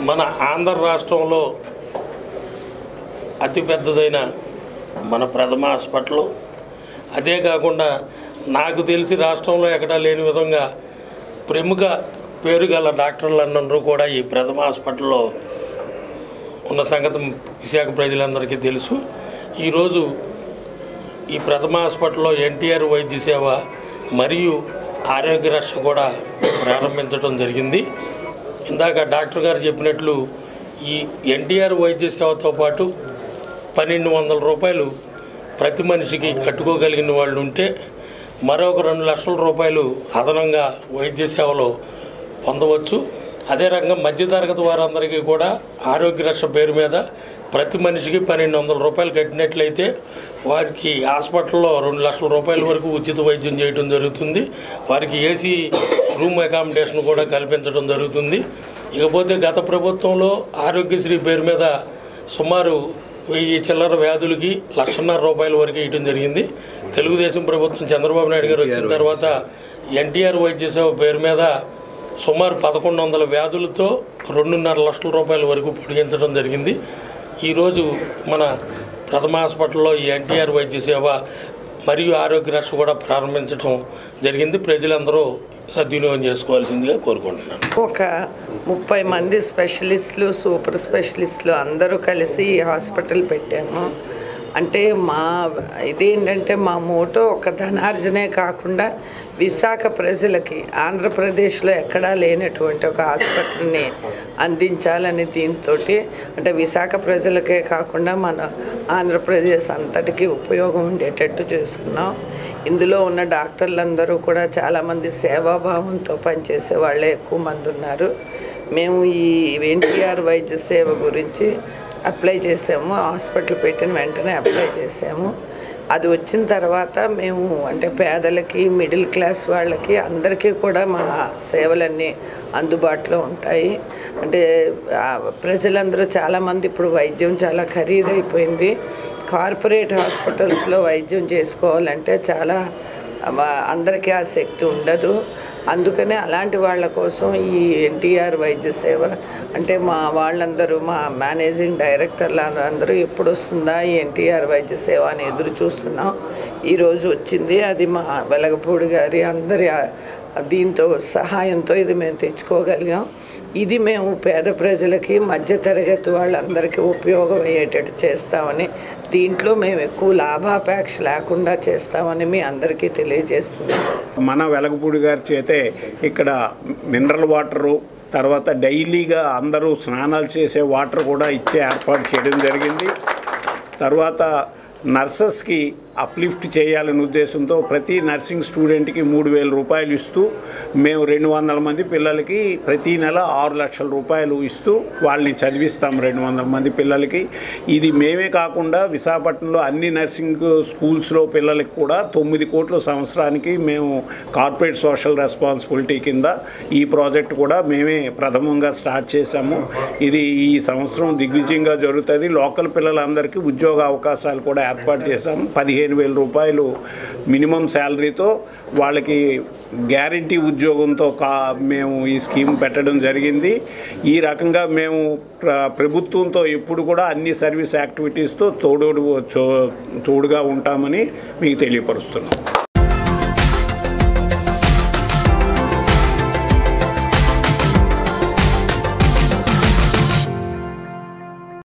మన ఆంధ్ర రాష్ట్రంలో అతిపెద్దదైన మన ప్రథమ హాస్పిటల్ అదే కాకుండా నాకు తెలిసి రాష్ట్రంలో ఎక్కడా లేని విధంగా ప్రముఖ పేరు గల డాక్టర్లందరూ కూడా ఈ ప్రథమ హాస్పిటల్లో ఉన్న సంగతి విశాఖ ప్రజలందరికీ తెలుసు ఈరోజు ఈ ప్రథమ హాస్పిటల్లో ఎన్టీఆర్ వైద్య సేవ మరియు ఆరోగ్య రక్ష కూడా ప్రారంభించడం జరిగింది ఇందాక డాక్టర్ గారు చెప్పినట్లు ఈ ఎన్టీఆర్ వైద్య సేవతో పాటు పన్నెండు వందల రూపాయలు ప్రతి మనిషికి కట్టుకోగలిగిన వాళ్ళు ఉంటే మరొక రెండు లక్షల రూపాయలు అదనంగా వైద్య సేవలో పొందవచ్చు అదే రకంగా మధ్యతరగతి వారందరికీ కూడా ఆరోగ్య రక్ష పేరు మీద ప్రతి మనిషికి పన్నెండు వందల రూపాయలు కట్టినట్లయితే వారికి హాస్పిటల్లో రెండు లక్షల రూపాయల వరకు ఉచిత వైద్యం చేయడం జరుగుతుంది వారికి ఏసీ రూమ్ అకామిడేషన్ కూడా కల్పించడం జరుగుతుంది ఇకపోతే గత ప్రభుత్వంలో ఆరోగ్యశ్రీ పేరు మీద సుమారు వెయ్యి చిల్లర వ్యాధులకి లక్షన్నర రూపాయల వరకు ఇవ్వడం జరిగింది తెలుగుదేశం ప్రభుత్వం చంద్రబాబు నాయుడు గారు వచ్చిన తర్వాత ఎన్టీఆర్ వైద్య సేవ పేరు మీద సుమారు పదకొండు వందల వ్యాధులతో రెండున్నర లక్షల రూపాయల వరకు పొడిగించడం జరిగింది ఈరోజు మన ప్రథమ హాస్పిటల్లో ఈ ఎన్టీఆర్ వైద్య సేవ మరియు ఆరోగ్య రక్ష కూడా ప్రారంభించడం జరిగింది ప్రజలందరూ సద్వినియోగం చేసుకోవాల్సిందిగా కోరుకుంటున్నాను ఒక ముప్పై మంది స్పెషలిస్టులు సూపర్ స్పెషలిస్టులు అందరూ కలిసి ఈ హాస్పిటల్ పెట్టాము అంటే మా ఇదేంటంటే మా మోటో ఒక ధనార్జనే కాకుండా విశాఖ ప్రజలకి ఆంధ్రప్రదేశ్లో ఎక్కడా లేనటువంటి ఒక హాస్పిటల్ని అందించాలని దీంతో అంటే విశాఖ ప్రజలకే కాకుండా మన ఆంధ్రప్రదేశ్ అంతటికీ ఉపయోగం ఉండేటట్టు చేసుకున్నాం ఇందులో ఉన్న డాక్టర్లందరూ కూడా చాలామంది సేవాభావంతో పనిచేసే వాళ్ళే ఎక్కువ మంది ఉన్నారు మేము ఈ ఎన్టీఆర్ వైద్య సేవ గురించి అప్లై చేసాము హాస్పిటల్ పెట్టిన వెంటనే అప్లై చేసాము అది వచ్చిన తర్వాత మేము అంటే పేదలకి మిడిల్ క్లాస్ వాళ్ళకి అందరికీ కూడా మా సేవలన్నీ అందుబాటులో ఉంటాయి అంటే ఆ, ప్రజలందరూ చాలామంది ఇప్పుడు వైద్యం చాలా ఖరీదైపోయింది కార్పొరేట్ హాస్పిటల్స్లో వైద్యం చేసుకోవాలంటే చాలా వ- అందరికీ ఆ శక్తి ఉండదు అందుకనే అలాంటి వాళ్ళ కోసం ఈ ఎన్టీఆర్ వైద్య సేవ అంటే మా వాళ్ళందరూ మా మేనేజింగ్ డైరెక్టర్లు అందరూ ఎప్పుడు వస్తుందా ఈ ఎన్టీఆర్ వైద్య సేవ అని ఎదురు చూస్తున్నాం ఈరోజు వచ్చింది అది మా వెలగపూడి గారి అందరి ఆ- దీంతో సహాయంతో ఇది మేము తెచ్చుకోగలిగాం ఇది మేము పేద ప్రజలకి మధ్యతరగతి వాళ్ళందరికీ ఉపయోగం అయ్యేటట్టు చేస్తామని దీంట్లో మేము ఎక్కువ లాభాపేక్ష లేకుండా చేస్తామని మీ అందరికీ తెలియజేస్తున్నాం మన వెలగపూడి గారి చేతే ఇక్కడ మినరల్ వాటరు తర్వాత డైలీగా అందరూ స్నానాలు చేసే వాటర్ కూడా ఇచ్చే ఏర్పాటు చేయడం జరిగింది తర్వాత నర్సెస్కి అప్లిఫ్ట్ చేయాలనే ఉద్దేశంతో ప్రతి నర్సింగ్ స్టూడెంట్కి మూడు వేల రూపాయలు ఇస్తూ మేము రెండు వందల మంది పిల్లలకి ప్రతి నెల ఆరు లక్షల రూపాయలు ఇస్తూ వాళ్ళని చదివిస్తాం రెండు వందల మంది పిల్లలకి ఇది మేమే కాకుండా విశాఖపట్నంలో అన్ని నర్సింగ్ స్కూల్స్లో పిల్లలకి కూడా తొమ్మిది కోట్ల సంవత్సరానికి మేము కార్పొరేట్ సోషల్ రెస్పాన్సిబిలిటీ కింద ఈ ప్రాజెక్ట్ కూడా మేమే ప్రథమంగా స్టార్ట్ చేశాము ఇది ఈ సంవత్సరం దిగ్విజయంగా జరుగుతుంది లోకల్ పిల్లలందరికీ ఉద్యోగ అవకాశాలు కూడా ఏర్పాటు చేశాము పదిహేను వేల రూపాయలు మినిమం శాలరీతో వాళ్ళకి గ్యారంటీ ఉద్యోగంతో కా మేము ఈ స్కీమ్ పెట్టడం జరిగింది ఈ రకంగా మేము ప్ర ప్రభుత్వంతో ఎప్పుడు కూడా అన్ని సర్వీస్ యాక్టివిటీస్తో తోడు తోడుగా ఉంటామని మీకు తెలియపరుస్తున్నాం